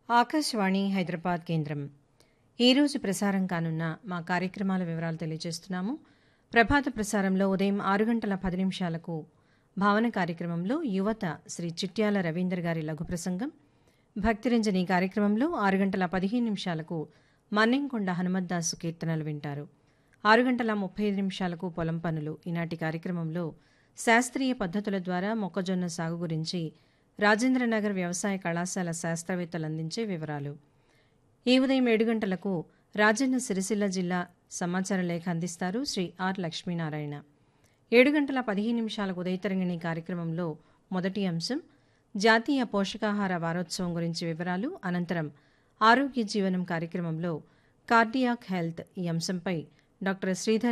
ఆకాశవాణి హైదరాబాద్ కేంద్రం ఈరోజు ప్రసారం కానున్న మా కార్యక్రమాల వివరాలు తెలియజేస్తున్నాము ప్రభాత ప్రసారంలో ఉదయం ఆరు గంటల పది నిమిషాలకు భావన కార్యక్రమంలో యువత శ్రీ చిట్యాల రవీందర్ గారి లఘు ప్రసంగం భక్తిరంజని కార్యక్రమంలో ఆరు గంటల పదిహేను నిమిషాలకు మన్నెంకొండ హనుమద్దాసు కీర్తనలు వింటారు ఆరు గంటల ముప్పై ఐదు నిమిషాలకు పొలం పనులు ఈనాటి కార్యక్రమంలో శాస్త్రీయ పద్ధతుల ద్వారా మొక్కజొన్న సాగు గురించి రాజేంద్రనగర్ వ్యవసాయ కళాశాల శాస్త్రవేత్తలు అందించే వివరాలు ఈ ఉదయం ఏడు గంటలకు రాజన్న సిరిసిల్ల జిల్లా సమాచార లేఖ అందిస్తారు శ్రీ ఆర్ లక్ష్మీనారాయణ ఏడు గంటల పదిహేను నిమిషాలకు ఉదయతరంగిణి కార్యక్రమంలో మొదటి అంశం జాతీయ పోషకాహార వారోత్సవం గురించి వివరాలు అనంతరం ఆరోగ్య జీవనం కార్యక్రమంలో కార్డియాక్ హెల్త్ ఈ అంశంపై డాక్టర్ శ్రీధర్